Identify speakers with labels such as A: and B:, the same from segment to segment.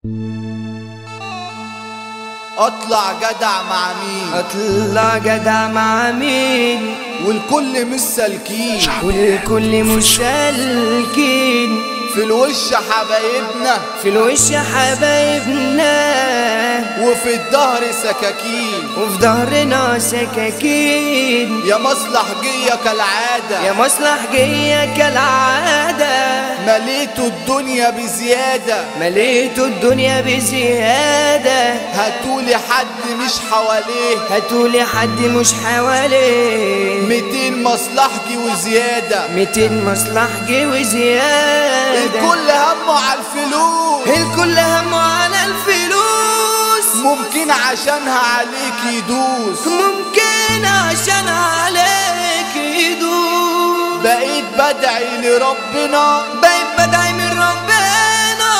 A: اطلع جدع مع مين
B: اطلع جدع مع مين
A: والكل مش سالكين
B: والكل مشالكين
A: في الوش حبايبنا
B: في الوش حبايبنا
A: وفي الظهر سكاكين
B: وفي ظهرنا سكاكين
A: يا مصلحجية كالعادة
B: يا مصلحجية كالعادة
A: مليتوا الدنيا بزيادة
B: مليتوا الدنيا بزيادة
A: هاتولي حد مش حواليه
B: هاتولي حد مش حواليه
A: ميتين مصلحجي وزيادة
B: ميتين مصلحجي وزيادة
A: الكل همه على الفلوس
B: الكل همه على الفلوس
A: ممكن عشانها عليك يدوس
B: ممكن عشان عليك يدوس
A: بقيت بدعي لربنا
B: بقيت بدعي من ربنا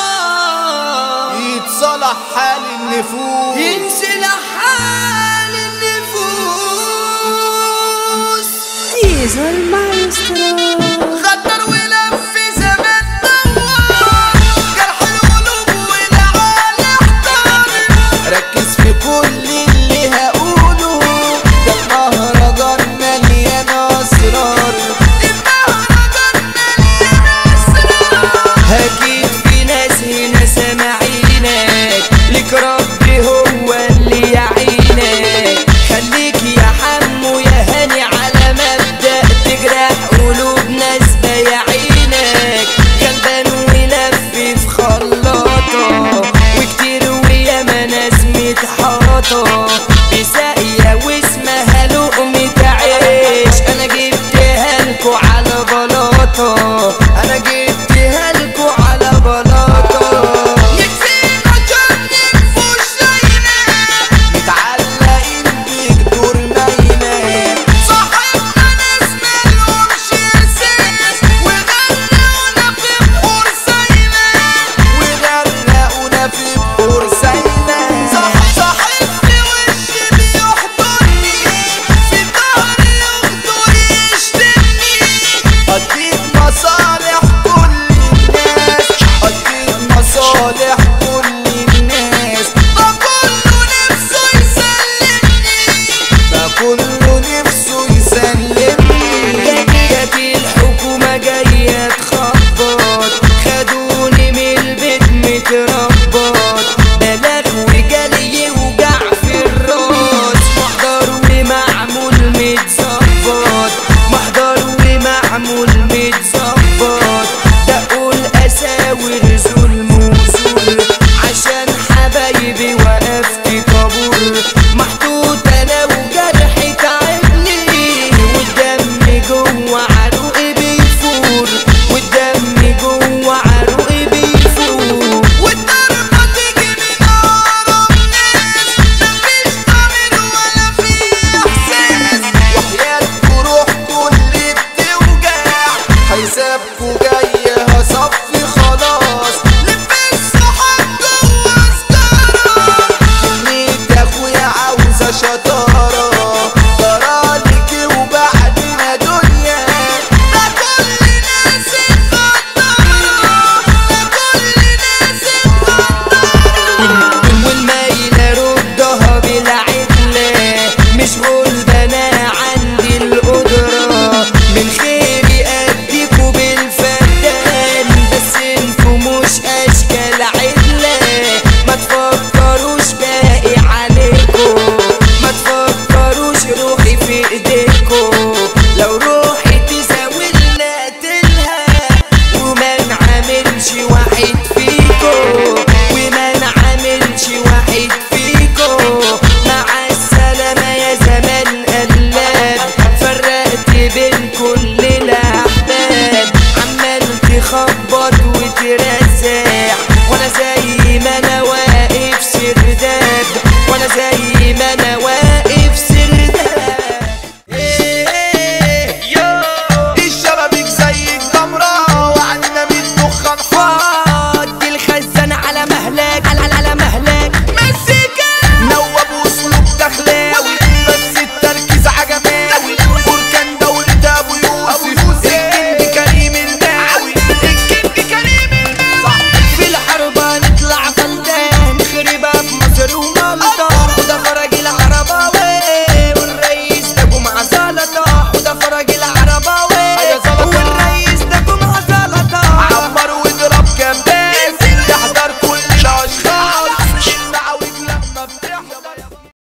A: يتصلح حال النفوس
B: ينسلح حال النفوس يظهر المايسترو غدر ولف في زمان دوار جرح القلوب والعقل احتار
A: ركز في كل اللي هقوله ده المهرجان مليان اسرار
B: المهرجان مليان اسرار اكيد في ناس هنا سامعين